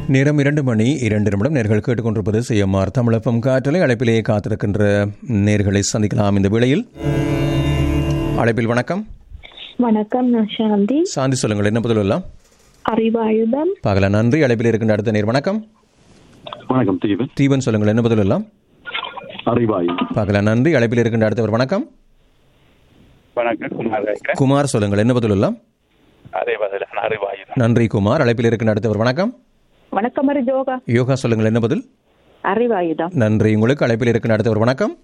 நேரம் இரண்டு மணி இரண்டு நிமிடம் நேர்கள் கேட்டுக்கொண்டிருப்பது சிஎம்ஆர் தமிழப்பம் காற்றலை அழைப்பிலேயே காத்திருக்கின்ற நேர்களை சந்திக்கலாம் இந்த வேளையில் அழைப்பில் வணக்கம் வணக்கம் நான் சாந்தி சாந்தி சொல்லுங்கள் என்ன பதில் எல்லாம் அறிவாயுதம் பகல நன்றி அழைப்பில் இருக்கின்ற அடுத்த நேர் வணக்கம் வணக்கம் தீபன் தீபன் சொல்லுங்கள் என்ன பதில் எல்லாம் அறிவாய் பகல நன்றி அழைப்பில் இருக்கின்ற அடுத்தவர் வணக்கம் வணக்கம் குமார் கேட்கிறேன் குமார் சொல்லுங்கள் என்ன பதில் எல்லாம் அதே பதில் நான் அறிவாயுதம் நன்றி குமார் அழைப்பில் இருக்கின்ற அடுத்தவர் வணக்கம் வணக்கம் அரி ஜோகா யோகா சொல்லுங்கள் என்ன பதில் அறிவாயுதம் நன்றி உங்களுக்கு அழைப்பில் இருக்கின்ற அடுத்தவர் வணக்கம்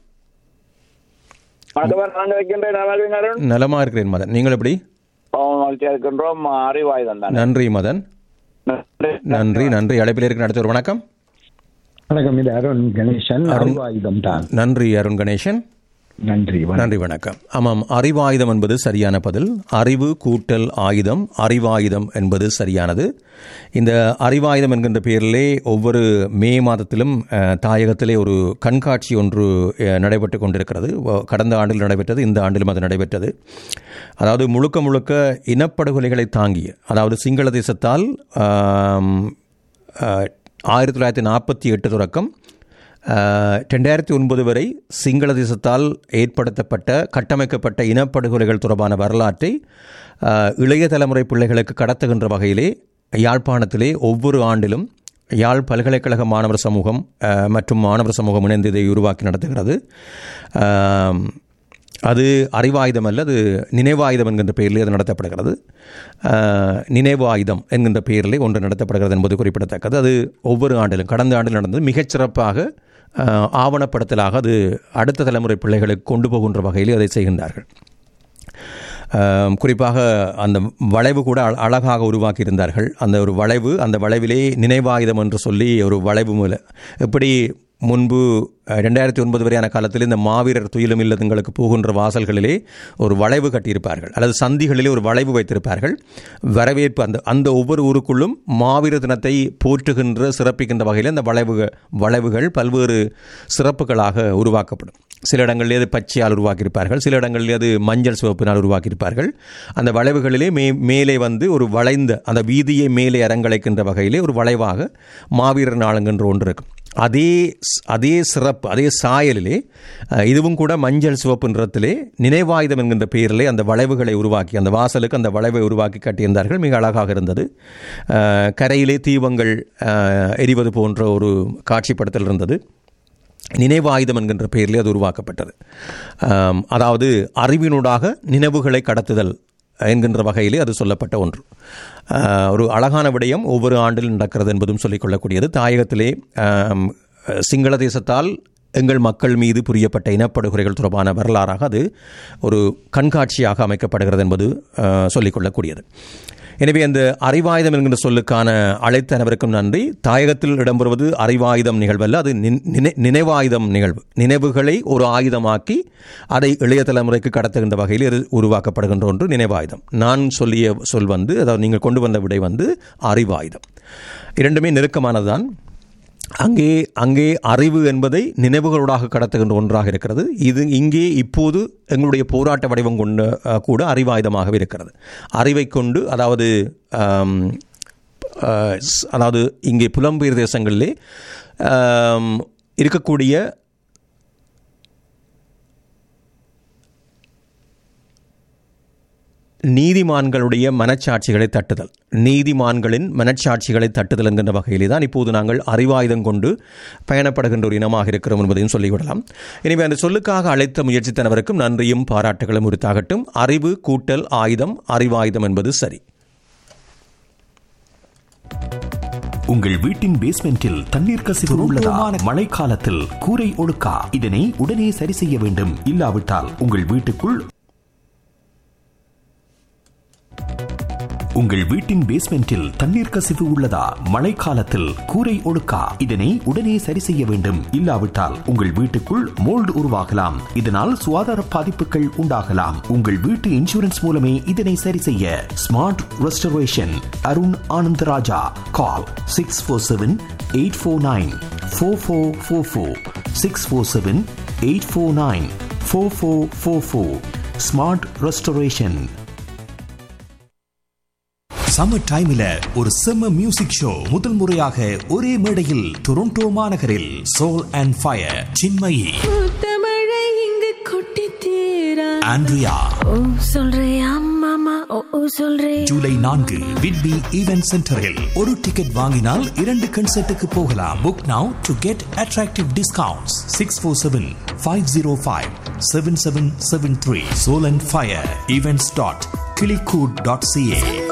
வணக்கம் நான் வைக்கின்றேன் நல்வாழ்வின் அருண் நலமா இருக்கிறேன் மதன் நீங்கள் எப்படி மகிழ்ச்சியா இருக்கின்றோம் அறிவாயுதம் தான் நன்றி மதன் நன்றி நன்றி அழைப்பில் இருக்கின்ற அடுத்தவர் வணக்கம் வணக்கம் இது அருண் கணேசன் அறிவாயுதம் தான் நன்றி அருண் கணேசன் நன்றி வணக்கம். நன்றி வணக்கம் ஆமாம் அறிவாயுதம் என்பது சரியான பதில் அறிவு கூட்டல் ஆயுதம் அறிவாயுதம் என்பது சரியானது இந்த அறிவாயுதம் என்கின்ற பெயரிலே ஒவ்வொரு மே மாதத்திலும் அஹ், தாயகத்திலே ஒரு கண்காட்சி ஒன்று அஹ், நடைபெற்று கொண்டிருக்கிறது வ- கடந்த ஆண்டில் நடைபெற்றது இந்த ஆண்டிலும் அது நடைபெற்றது அதாவது முழுக்க முழுக்க இனப்படுகொலைகளை தாங்கிய அதாவது சிங்கள தேசத்தால் ஆம், அஹ், ஆயிரத்தி தொள்ளாயிரத்தி நாற்பத்தி எட்டு தொடக்கம் அஹ், ரெண்டாயிரத்தி ஒன்பது வரை சிங்கள தேசத்தால் ஏற்படுத்தப்பட்ட கட்டமைக்கப்பட்ட இனப்படுகொலைகள் தொடர்பான வரலாற்றை அஹ், இளைய தலைமுறை பிள்ளைகளுக்கு கடத்துகின்ற வகையிலே யாழ்ப்பாணத்திலே ஒவ்வொரு ஆண்டிலும் யாழ் பல்கலைக்கழக மாணவர் சமூகம் அஹ், மற்றும் மாணவர் சமூகம் இணைந்து இதை உருவாக்கி நடத்துகிறது அஹ், அது அறிவாயுதம் அல்ல அது நினைவாயுதம் என்கின்ற பெயரிலே அது நடத்தப்படுகிறது அஹ், நினைவாயுதம் என்கின்ற பெயரிலே ஒன்று நடத்தப்படுகிறது என்பது குறிப்பிடத்தக்கது அது ஒவ்வொரு ஆண்டிலும் கடந்த ஆண்டில் நடந்தது மிகச்சிறப்பாக அஹ், ஆவணப்படுத்தலாக அது அடுத்த தலைமுறை பிள்ளைகளுக்கு கொண்டு போகின்ற வகையில் அதை செய்கின்றார்கள் ஆம், குறிப்பாக அந்த வளைவு கூட அழ- அழகாக உருவாக்கி இருந்தார்கள் அந்த ஒரு வளைவு அந்த வளைவிலே நினைவாயுதம் என்று சொல்லி ஒரு வளைவு மூல எப்படி முன்பு அஹ், ரெண்டாயிரத்தி ஒன்பது வரையான காலத்தில் இந்த மாவீரர் துயிலும் இல்லதுங்களுக்கு போகின்ற வாசல்களிலே ஒரு வளைவு கட்டியிருப்பார்கள் அல்லது சந்திகளிலே ஒரு வளைவு வைத்திருப்பார்கள் வரவேற்பு அந்த அந்த ஒவ்வொரு ஊருக்குள்ளும் மாவீரர் தினத்தை போற்றுகின்ற சிறப்பிக்கின்ற வகையில் அந்த வளைவு வளைவுகள் பல்வேறு சிறப்புகளாக உருவாக்கப்படும் சில இடங்களிலே அது பச்சையால் உருவாக்கியிருப்பார்கள் சில இடங்களிலே அது மஞ்சள் சிவப்பினால் உருவாக்கியிருப்பார்கள் அந்த வளைவுகளிலே மே மேலே வந்து ஒரு வளைந்த அந்த வீதியை மேலே அரங்கலைக்கின்ற வகையிலே ஒரு வளைவாக மாவீரர் நாளுங்கென்ற ஒன்று இருக்கும் அதே ஸ்- அதே சிறப்பு அதே சாயலிலே அஹ், இதுவும் கூட மஞ்சள் சிவப்பு நிறத்திலே நினைவாயுதம் என்கின்ற பெயரிலே அந்த வளைவுகளை உருவாக்கி அந்த வாசலுக்கு அந்த வளைவை உருவாக்கி கட்டியிருந்தார்கள் மிக அழகாக இருந்தது அஹ், கரையிலே தீபங்கள் அஹ், எரிவது போன்ற ஒரு காட்சிப்படுத்தல் இருந்தது நினைவாயுதம் என்கின்ற பெயரிலே அது உருவாக்கப்பட்டது ஆம், அதாவது அறிவினூடாக நினைவுகளை கடத்துதல் என்கின்ற வகையிலே அது சொல்லப்பட்ட ஒன்று ஆ, ஒரு அழகான விடயம் ஒவ்வொரு ஆண்டிலும் நடக்கிறது என்பதும் சொல்லிக்கொள்ளக்கூடியது தாயகத்திலே ஆம், சிங்கள தேசத்தால் எங்கள் மக்கள் மீது புரியப்பட்ட இனப்படுகொலைகள் தொடர்பான வரலாறாக அது ஒரு கண்காட்சியாக அமைக்கப்படுகிறது என்பது ஆ, சொல்லிக்கொள்ளக்கூடியது எனவே அந்த அறிவாயுதம் என்கின்ற சொல்லுக்கான அழைத்த அனைவருக்கும் நன்றி தாயகத்தில் இடம்பெறுவது அறிவாயுதம் நிகழ்வல்ல அது நின்- நினை- நினைவாயுதம் நிகழ்வு நினைவுகளை ஒரு ஆயுதமாக்கி அதை இளைய தலைமுறைக்கு கடத்துகின்ற வகையில் இது உருவாக்கப்படுகின்ற ஒன்று நினைவாயுதம் நான் சொல்லிய சொல் வந்து அதாவது நீங்கள் கொண்டு வந்த விடை வந்து அறிவாயுதம் இரண்டுமே நெருக்கமானதுதான் அங்கே அங்கே அறிவு என்பதை நினைவுகளோடாக கடத்துகின்ற ஒன்றாக இருக்கிறது இது இங்கே இப்போது எங்களுடைய போராட்ட வடிவம் கொண்ட அஹ், கூட அறிவாயுதமாகவே இருக்கிறது அறிவை கொண்டு அதாவது ஆம், அஹ், ஸ்- அதாவது இங்கே புலம்பெயர் தேசங்களிலே ஆம், இருக்கக்கூடிய நீதிமான்களுடைய மனச்சாட்சிகளை தட்டுதல் நீதிமான்களின் மனச்சாட்சிகளை தட்டுதல் என்கின்ற வகையிலே தான் இப்போது நாங்கள் அறிவாயுதம் கொண்டு பயணப்படுகின்ற ஒரு இனமாக இருக்கிறோம் என்பதையும் சொல்லிவிடலாம் எனவே அந்த சொல்லுக்காக அழைத்த முயற்சித்தனவருக்கும் நன்றியும் பாராட்டுகளும் உரித்தாகட்டும் அறிவு கூட்டல் ஆயுதம் அறிவாயுதம் என்பது சரி உங்கள் வீட்டின் பேஸ்மெண்டில் தண்ணீர் கசிவு உள்ளதா மழைக்காலத்தில் கூரை ஒழுக்கா இதனை உடனே சரி செய்ய வேண்டும் இல்லாவிட்டால் உங்கள் வீட்டுக்குள் உங்கள் வீட்டின் பேஸ்மெண்டில் தண்ணீர் கசிவு உள்ளதா மழைக்காலத்தில் கூரை ஒழுக்கா இதனை உடனே சரி செய்ய வேண்டும் இல்லாவிட்டால் உங்கள் வீட்டுக்குள் மோல்டு உருவாகலாம் இதனால் சுகாதார பாதிப்புகள் உண்டாகலாம் உங்கள் வீட்டு இன்சூரன்ஸ் மூலமே இதனை சரி செய்ய Smart Restoration Arun Anandaraja call six four seven eight four nine four four four four six four seven eight four nine four four four four Smart Restoration summer டைம்ல ஒரு செம்ம மியூசிக் ஷோ முதல் முறையாக ஒரே மேடையில் டொரண்டோ மாநகரில் சோல் அண்ட் ஃபயர் சின்மயி தமிழை இங்கு கொட்டி தீரா ஆண்ட்ரியா ஓ சொல்றியா மாமா ஓ ஓ சொல்றே ஜூலை நான்கு விட்பி ஈவென்ட் சென்டரில் ஒரு டிக்கெட் வாங்கினால் இரண்டு கன்சர்ட்டுக்கு போகலாம் book now to get attractive discounts six four seven five zero five seven seven seven three Soul and Fire Events dot கிளிகூட் டாட் சிஏ